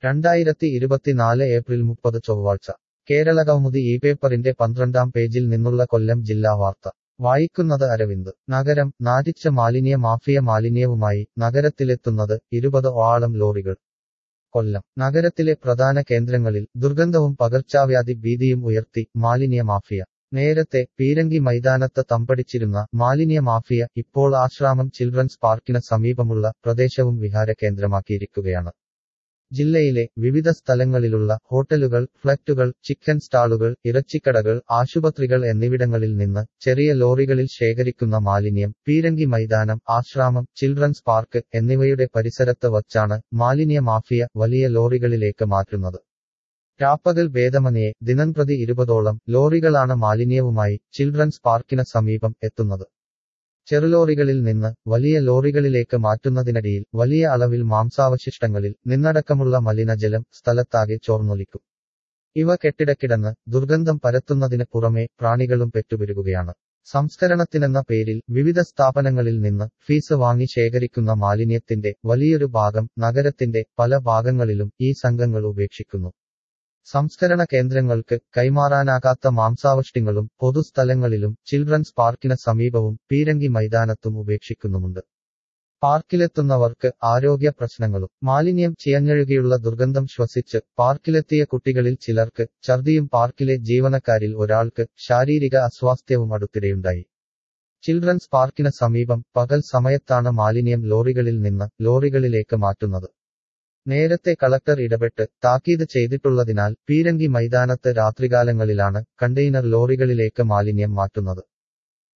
രണ്ടായിരത്തി ഇരുപത്തിനാല് ഏപ്രിൽ മുപ്പത് ചൊവ്വാഴ്ച കേരള കൗമുദി ഈ പേപ്പറിന്റെ പന്ത്രണ്ടാം പേജിൽ നിന്നുള്ള കൊല്ലം ജില്ലാ വാർത്ത വായിക്കുന്നത് അരവിന്ദ് നഗരം നാറ്റിച്ച മാലിന്യ മാഫിയ മാലിന്യവുമായി നഗരത്തിലെത്തുന്നത് ഇരുപത് ഓളം ലോറികൾ കൊല്ലം നഗരത്തിലെ പ്രധാന കേന്ദ്രങ്ങളിൽ ദുർഗന്ധവും പകർച്ചാവ്യാധി ഭീതിയും ഉയർത്തി മാലിന്യ മാഫിയ നേരത്തെ പീരങ്കി മൈതാനത്ത് തമ്പടിച്ചിരുന്ന മാലിന്യ മാഫിയ ഇപ്പോൾ ആശ്രാമം ചിൽഡ്രൻസ് പാർക്കിന് സമീപമുള്ള പ്രദേശവും വിഹാര കേന്ദ്രമാക്കിയിരിക്കുകയാണ് ജില്ലയിലെ വിവിധ സ്ഥലങ്ങളിലുള്ള ഹോട്ടലുകൾ ഫ്ലറ്റുകൾ ചിക്കൻ സ്റ്റാളുകൾ ഇറച്ചിക്കടകൾ ആശുപത്രികൾ എന്നിവിടങ്ങളിൽ നിന്ന് ചെറിയ ലോറികളിൽ ശേഖരിക്കുന്ന മാലിന്യം പീരങ്കി മൈതാനം ആശ്രാമം ചിൽഡ്രൻസ് പാർക്ക് എന്നിവയുടെ പരിസരത്ത് വച്ചാണ് മാലിന്യ മാഫിയ വലിയ ലോറികളിലേക്ക് മാറ്റുന്നത് രാപ്പകൽ ഭേദമനയെ ദിനംപ്രതി ഇരുപതോളം ലോറികളാണ് മാലിന്യവുമായി ചിൽഡ്രൻസ് പാർക്കിന് സമീപം എത്തുന്നത് ചെറുലോറികളിൽ നിന്ന് വലിയ ലോറികളിലേക്ക് മാറ്റുന്നതിനിടയിൽ വലിയ അളവിൽ മാംസാവശിഷ്ടങ്ങളിൽ നിന്നടക്കമുള്ള മലിനജലം സ്ഥലത്താകെ ചോർന്നൊലിക്കും ഇവ കെട്ടിടക്കിടന്ന് ദുർഗന്ധം പരത്തുന്നതിന് പുറമെ പ്രാണികളും പെറ്റുപെരുകുകയാണ് സംസ്കരണത്തിനെന്ന പേരിൽ വിവിധ സ്ഥാപനങ്ങളിൽ നിന്ന് ഫീസ് വാങ്ങി ശേഖരിക്കുന്ന മാലിന്യത്തിന്റെ വലിയൊരു ഭാഗം നഗരത്തിന്റെ പല ഭാഗങ്ങളിലും ഈ സംഘങ്ങൾ ഉപേക്ഷിക്കുന്നു സംസ്കരണ കേന്ദ്രങ്ങൾക്ക് കൈമാറാനാകാത്ത മാംസാവഷ്ടിങ്ങളും പൊതുസ്ഥലങ്ങളിലും ചിൽഡ്രൻസ് പാർക്കിന് സമീപവും പീരങ്കി മൈതാനത്തും ഉപേക്ഷിക്കുന്നുമുണ്ട് പാർക്കിലെത്തുന്നവർക്ക് ആരോഗ്യ പ്രശ്നങ്ങളും മാലിന്യം ചിയഞ്ഞഴുകിയുള്ള ദുർഗന്ധം ശ്വസിച്ച് പാർക്കിലെത്തിയ കുട്ടികളിൽ ചിലർക്ക് ഛർദിയും പാർക്കിലെ ജീവനക്കാരിൽ ഒരാൾക്ക് ശാരീരിക അസ്വാസ്ഥ്യവും അടുത്തിടെയുണ്ടായി ചിൽഡ്രൻസ് പാർക്കിന് സമീപം പകൽ സമയത്താണ് മാലിന്യം ലോറികളിൽ നിന്ന് ലോറികളിലേക്ക് മാറ്റുന്നത് നേരത്തെ കളക്ടർ ഇടപെട്ട് താക്കീത് ചെയ്തിട്ടുള്ളതിനാൽ പീരങ്കി മൈതാനത്ത് രാത്രികാലങ്ങളിലാണ് കണ്ടെയ്നർ ലോറികളിലേക്ക് മാലിന്യം മാറ്റുന്നത്